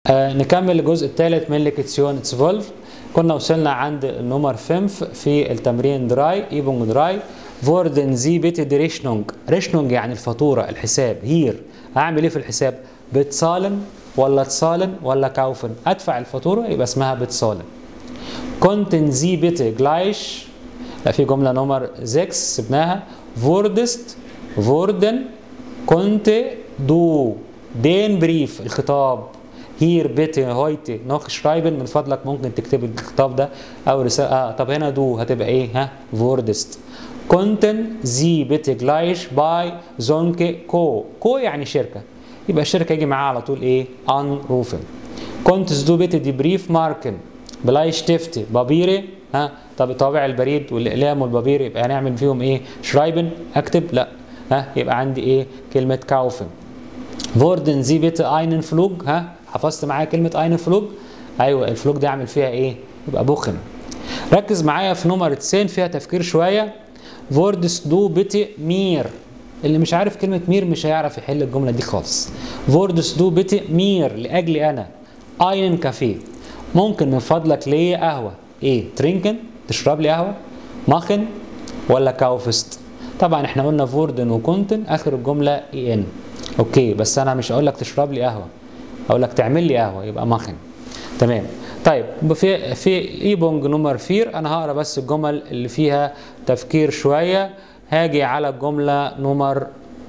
آه نكمل الجزء الثالث من ليكتسيون تسفولف كنا وصلنا عند النمر 5 في التمرين دراي ايبونج دراي فوردن زي بيت دي ريشنونج ريشنونج يعني الفاتوره الحساب هير هعمل ايه في الحساب بتصالن ولا تصالن ولا كاوفن ادفع الفاتوره يبقى اسمها بتصالن كونتن زي بيت جلايش لا في جمله نمر 6 سبناها فوردست فوردن كنت دو دين بريف الخطاب هير بيتي هويتي نوخ شرايبن من فضلك ممكن تكتب الخطاب ده او رساله اه طب هنا دو هتبقى ايه ها فوردست كونتن زي بيتي جلايش باي زونكي كو كو يعني شركه يبقى الشركه يجي معاها على طول ايه ان روفن كونتس دو بيتي دي بريف ماركن بلايش تفتي بابيري ها طب طابع البريد والاقلام والبابير يبقى هنعمل فيهم ايه شرايبن اكتب لا ها يبقى عندي ايه كلمه كاوفن فوردن زي بيت اينن فلوج ها حفظت معايا كلمه اينن فلوج ايوه الفلوج ده اعمل فيها ايه يبقى بوخن ركز معايا في نمر 90 فيها تفكير شويه فوردس دو بيتي مير اللي مش عارف كلمه مير مش هيعرف يحل الجمله دي خالص فوردس دو بيتي مير لاجلي انا اينن كافيه ممكن من فضلك ليه قهوه ايه ترينكن تشرب لي قهوه ماخن ولا كاوفست طبعا احنا قلنا فوردن وكونتن اخر الجمله اي ان اوكي بس انا مش هقول لك تشرب لي قهوه اقول لك تعمل لي قهوه يبقى ماخن تمام طيب في في ايبونج نمر فير انا هقرا بس الجمل اللي فيها تفكير شويه هاجي على الجمله نمر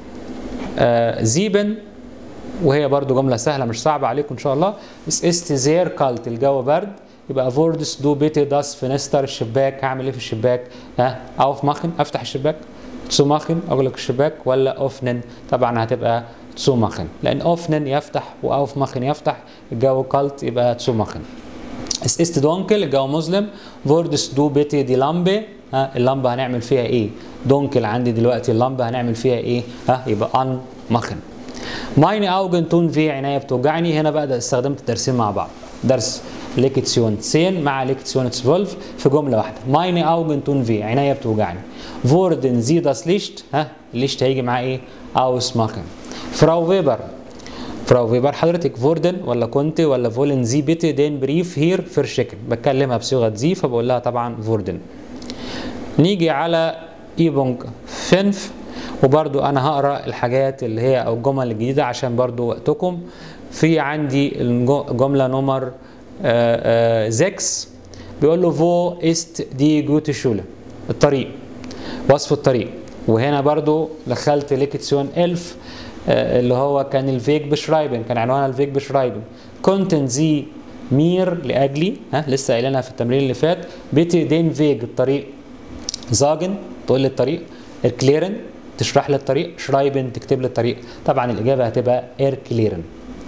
آه زيبن وهي برضو جمله سهله مش صعبه عليكم ان شاء الله اس است زير كالت الجو برد يبقى فوردس دو بيتي داس فينستر الشباك هعمل ايه في الشباك ها اوف ماخن افتح الشباك تسو ماخن اغلق الشباك ولا اوفنن طبعا هتبقى تسو ماخن لان اوفنن يفتح واوف ماخن يفتح الجو كالت يبقى تسو ماخن اس است دونكل الجو مظلم فوردس دو بيتي دي لامبي ها اللمبه هنعمل فيها ايه دونكل عندي دلوقتي اللمبه هنعمل فيها ايه ها يبقى ان ماخن مايني اوجن تون في عنايه بتوجعني هنا بقى استخدمت الدرسين مع بعض درس ليكتسيون 10 مع ليكتسيون 12 في جمله واحده مايني اوجن تون في عنايه بتوجعني فوردن زي داس ليشت ها الليشت هيجي معاه ايه اوس ماكن فراو فيبر فراو فيبر حضرتك فوردن ولا كنت ولا فولن زي بيتي دين بريف هير فير شيكن بتكلمها بصيغه زي فبقول لها طبعا فوردن نيجي على ايبونج فينف وبرضو انا هقرا الحاجات اللي هي او الجمل الجديده عشان برضو وقتكم في عندي الجمله نمر زكس بيقول له فو است دي جوت شوله الطريق وصف الطريق وهنا برضو دخلت ليكتسيون 1000 اللي هو كان الفيج بشرايبن كان عنوانها الفيج بشرايبن كونتن زي مير لاجلي ها لسه قايلينها في التمرين اللي فات بيتي دين فيج الطريق زاجن تقول لي الطريق الكليرن تشرح لي الطريق شرايبن تكتب لي الطريق طبعا الاجابه هتبقى اير كليرن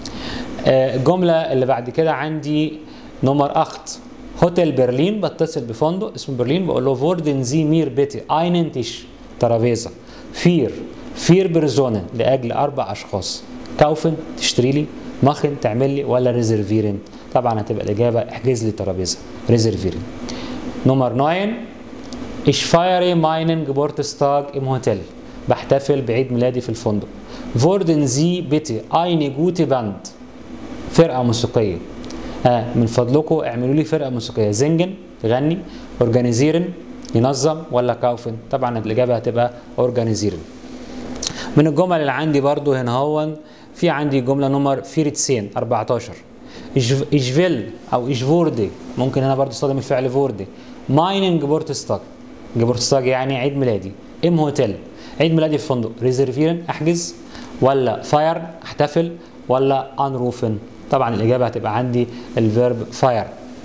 الجمله اللي بعد كده عندي نمر اخت هوتيل برلين بتصل بفندق اسمه برلين بقول له فوردن زي مير بيتي اينن تيش ترابيزه فير فير برزونن لاجل اربع اشخاص كاوفن تشتري لي ماخن تعمل لي ولا ريزرفيرن طبعا هتبقى الاجابه احجز لي ترابيزه ريزرفيرن نمر 9 ايش فايري ماينن جبورتستاج ام هوتيل بحتفل بعيد ميلادي في الفندق فوردن زي بيتي ايني جوتي باند فرقه موسيقيه آه من فضلكم اعملوا لي فرقه موسيقيه زنجن يغني اورجانيزيرن ينظم ولا كاوفن طبعا الاجابه هتبقى اورجانيزيرن من الجمل اللي عندي برضو هنا هو في عندي جمله نمر فيرتسين 14 ايجفيل او ايجفوردي ممكن هنا برضو استخدم الفعل فوردي مايننج جبورتستاج جبورتستاج يعني عيد ميلادي ام هوتيل عيد ميلادي في فندق ريزرفيرن احجز ولا فاير احتفل ولا انروفن طبعا الاجابه هتبقى عندي الفيرب فاير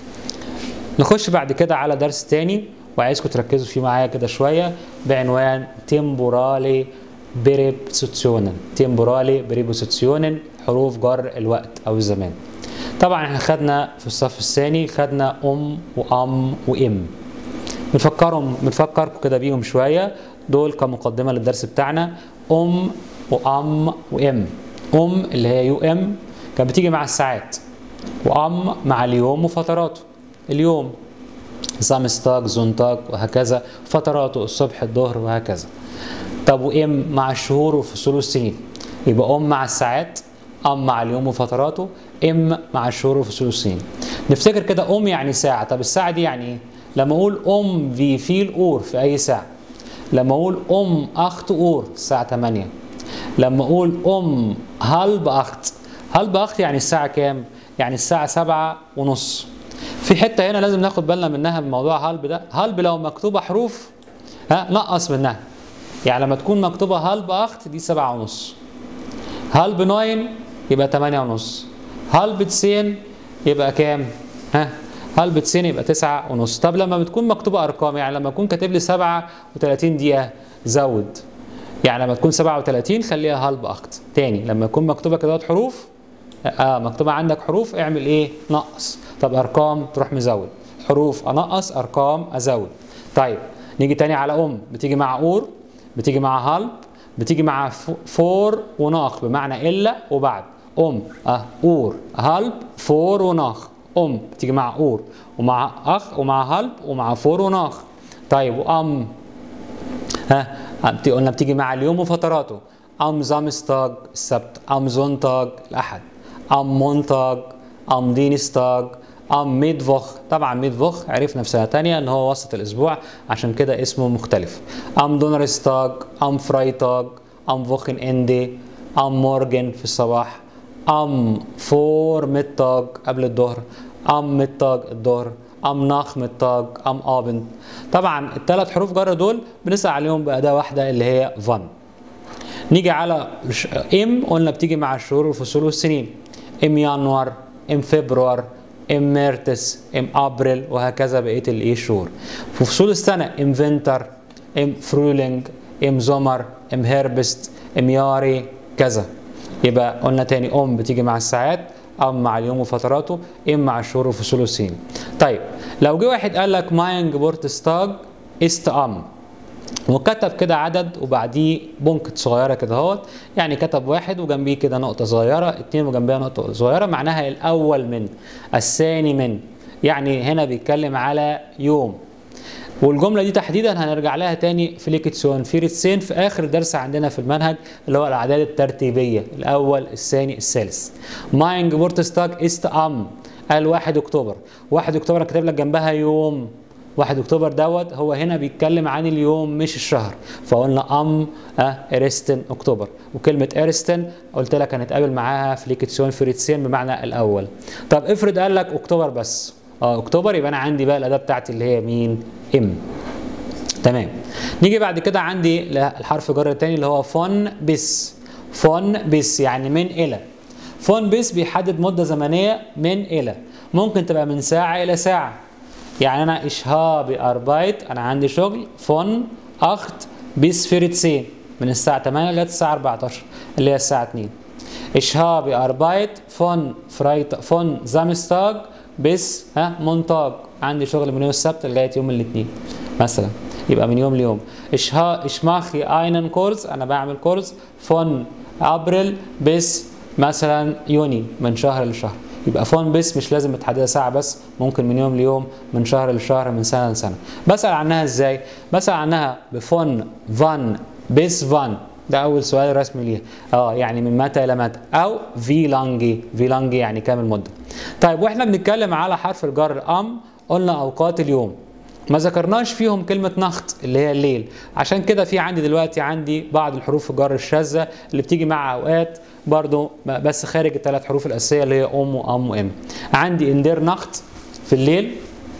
نخش بعد كده على درس تاني وعايزكم تركزوا فيه معايا كده شويه بعنوان تيمبورالي بريبوزيسيونن تيمبورالي بريبوزيسيونن حروف جر الوقت او الزمان طبعا احنا خدنا في الصف الثاني خدنا ام وام وام بنفكرهم بنفكركم كده بيهم شويه دول كمقدمه للدرس بتاعنا ام وام وام ام اللي هي يو ام كانت بتيجي مع الساعات وام مع اليوم وفتراته اليوم سامستاج زونتاج وهكذا فتراته الصبح الظهر وهكذا طب وام مع الشهور وفصول السنين يبقى ام مع الساعات ام مع اليوم وفتراته ام مع الشهور والفصول والسنين نفتكر كده ام يعني ساعه طب الساعه دي يعني ايه لما اقول ام في فيل اور في اي ساعه لما اقول ام اخت اور الساعه 8 لما اقول ام هالب اخت هالب اخت يعني الساعه كام يعني الساعه 7 ونص في حته هنا لازم ناخد بالنا منها من موضوع هالب ده هالب لو مكتوبه حروف ها نقص منها يعني لما تكون مكتوبه هالب اخت دي 7 ونص هالب 9 يبقى 8 ونص هالب 90 يبقى كام ها هالب 90 يبقى 9 ونص طب لما بتكون مكتوبه ارقام يعني لما اكون كاتب لي 37 دقيقه زود يعني لما تكون 37 خليها هالب اخت تاني لما يكون مكتوبه كده حروف اه مكتوبه عندك حروف اعمل ايه نقص طب ارقام تروح مزود حروف انقص ارقام ازود طيب نيجي تاني على ام بتيجي مع اور بتيجي مع هالب بتيجي مع فور وناخ بمعنى الا وبعد ام اه اور هالب فور وناخ ام بتيجي مع اور ومع اخ ومع هالب ومع فور وناخ طيب وام ها قلنا بتيجي مع اليوم وفتراته ام زامستاج السبت ام زونتاج الاحد ام مونتاج ام دينستاج ام ميدفوخ طبعا ميدفوخ عرفنا في سنه ثانيه ان هو وسط الاسبوع عشان كده اسمه مختلف ام دونرستاج ام فرايتاج ام فوخن اندي ام مورجن في الصباح ام فور ميتاج قبل الظهر ام ميتاج الظهر ام ناخ ميتاج ام ابند طبعا الثلاث حروف جر دول بنسال عليهم باداه واحده اللي هي فان نيجي على ام قلنا بتيجي مع الشهور والفصول والسنين ام يناير ام فبراير ام مارتس ام ابريل وهكذا بقيه الايه الشهور في فصول السنه ام فينتر ام فرولينج ام زمر ام هيربست ام ياري كذا يبقى قلنا تاني ام بتيجي مع الساعات ام مع اليوم وفتراته ام مع الشهور وفصول السنين طيب لو جه واحد قال لك ماينج بورتستاج است ام وكتب كده عدد وبعديه بونكت صغيره كده اهوت يعني كتب واحد وجنبيه كده نقطه صغيره اتنين وجنبيها نقطه صغيره معناها الاول من الثاني من يعني هنا بيتكلم على يوم والجمله دي تحديدا هنرجع لها تاني في ليكتسون في ريتسين في اخر درس عندنا في المنهج اللي هو الاعداد الترتيبيه الاول الثاني الثالث ماينج بورتستاج است ام قال 1 اكتوبر 1 اكتوبر انا كاتب لك جنبها يوم 1 اكتوبر دوت هو هنا بيتكلم عن اليوم مش الشهر فقلنا ام اه ارستن اكتوبر وكلمه ارستن قلت لك هنتقابل معاها في ليكتسيون في ريتسين بمعنى الاول طب افرض قال لك اكتوبر بس اه اكتوبر يبقى انا عندي بقى الاداه بتاعتي اللي هي مين ام تمام نيجي بعد كده عندي الحرف جر الثاني اللي هو فون بس فون بس يعني من الى فون بس بيحدد مده زمنيه من الى ممكن تبقى من ساعه الى ساعه يعني انا اشهابي اربايت انا عندي شغل فون اخت بيس فيرتسين من الساعه 8 لغايه الساعه 14 اللي هي الساعه 2 اشهابي اربايت فون فرايت فون زامستاج بس ها مونتاج عندي شغل من يوم السبت لغايه يوم الاثنين مثلا يبقى من يوم ليوم اشها اشماخي اينن كورس انا بعمل كورس فون ابريل بس مثلا يوني من شهر لشهر يبقى فون بس مش لازم متحدده ساعه بس ممكن من يوم ليوم من شهر لشهر من سنه لسنه بسال عنها ازاي بسال عنها بفون فان بس فان ده اول سؤال رسمي ليها اه يعني من متى الى متى او في لانجي في لانجي يعني كام المده طيب واحنا بنتكلم على حرف الجر ام قلنا اوقات اليوم ما ذكرناش فيهم كلمة نخت اللي هي الليل عشان كده في عندي دلوقتي عندي بعض الحروف الجر الشاذة اللي بتيجي مع أوقات برضو بس خارج الثلاث حروف الأساسية اللي هي أم وأم وإم عندي إندير نخت في الليل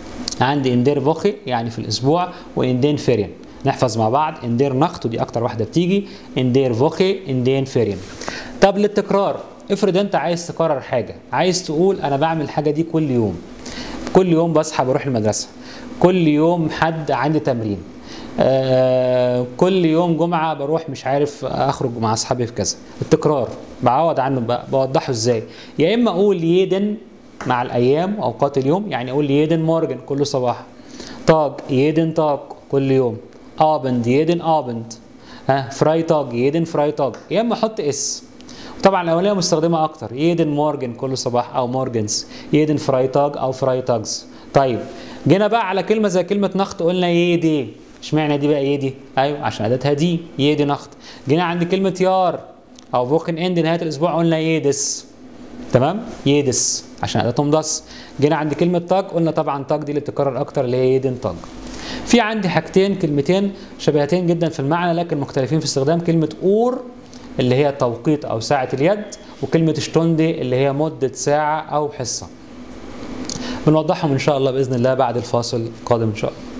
عندي إندير فوخي يعني في الأسبوع وإندين فيرين نحفظ مع بعض إندير نخت ودي أكتر واحدة بتيجي إندير فوخي إندين فيرين طب للتكرار افرض أنت عايز تكرر حاجة عايز تقول أنا بعمل الحاجة دي كل يوم كل يوم بصحى بروح المدرسة كل يوم حد عندي تمرين آه كل يوم جمعة بروح مش عارف أخرج مع أصحابي في كذا التكرار بعوض عنه بوضحه إزاي يا إما أقول يدن مع الأيام وأوقات اليوم يعني أقول يدن مورجن كل صباح طاج يدن طاج كل يوم آبند يدن آبند ها فراي طاج يدن فراي طاج يا إما أحط اس طبعا الاوليه مستخدمه اكتر يدن مورجن كل صباح او مورجنز يدن فرايتاج او فرايتاجز طيب جينا بقى على كلمه زي كلمه نخت قلنا يدي اشمعنى دي بقى يدي ايوه عشان اداتها دي يدي نخت جينا عند كلمه يار او فوكن اند نهايه الاسبوع قلنا يدس تمام يدس عشان اداتهم دس جينا عند كلمه تاج قلنا طبعا تاج دي اللي بتتكرر اكتر اللي هي يدن تاج في عندي حاجتين كلمتين شبيهتين جدا في المعنى لكن مختلفين في استخدام كلمه اور اللي هي توقيت او ساعه اليد وكلمه شتوندي اللي هي مده ساعه او حصه بنوضحهم ان شاء الله باذن الله بعد الفاصل القادم ان شاء الله